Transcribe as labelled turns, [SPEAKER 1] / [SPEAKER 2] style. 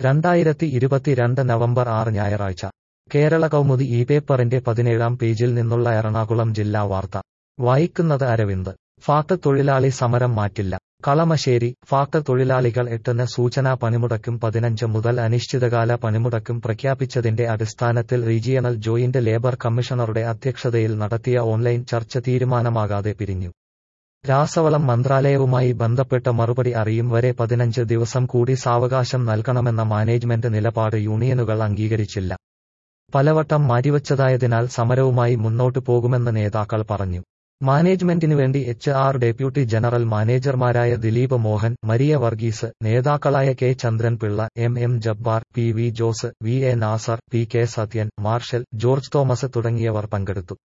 [SPEAKER 1] രണ്ടായിരത്തി ഇരുപത്തിരണ്ട് നവംബർ ആറ് ഞായറാഴ്ച കേരള കൗമുദി ഈ പേപ്പറിന്റെ പതിനേഴാം പേജിൽ നിന്നുള്ള എറണാകുളം ജില്ലാ വാർത്ത വായിക്കുന്നത് അരവിന്ദ് ഫാക്ട് തൊഴിലാളി സമരം മാറ്റില്ല കളമശ്ശേരി ഫാക്ട് തൊഴിലാളികൾ എട്ടിന് സൂചനാ പണിമുടക്കും പതിനഞ്ച് മുതൽ അനിശ്ചിതകാല പണിമുടക്കും പ്രഖ്യാപിച്ചതിന്റെ അടിസ്ഥാനത്തിൽ റീജിയണൽ ജോയിന്റ് ലേബർ കമ്മീഷണറുടെ അധ്യക്ഷതയിൽ നടത്തിയ ഓൺലൈൻ ചർച്ച തീരുമാനമാകാതെ പിരിഞ്ഞു രാസവളം മന്ത്രാലയവുമായി ബന്ധപ്പെട്ട മറുപടി അറിയും വരെ പതിനഞ്ച് ദിവസം കൂടി സാവകാശം നൽകണമെന്ന മാനേജ്മെന്റ് നിലപാട് യൂണിയനുകൾ അംഗീകരിച്ചില്ല പലവട്ടം മാറ്റിവച്ചതായതിനാൽ സമരവുമായി മുന്നോട്ടു പോകുമെന്ന് നേതാക്കൾ പറഞ്ഞു മാനേജ്മെന്റിനു വേണ്ടി എച്ച് ആർ ഡെപ്യൂട്ടി ജനറൽ മാനേജർമാരായ ദിലീപ് മോഹൻ മരിയ വർഗീസ് നേതാക്കളായ K Chandranpillai M M Jabbar P V Jose V A Nasar P K Sathyan Marshal George Thomas തുടങ്ങിയവർ പങ്കെടുത്തു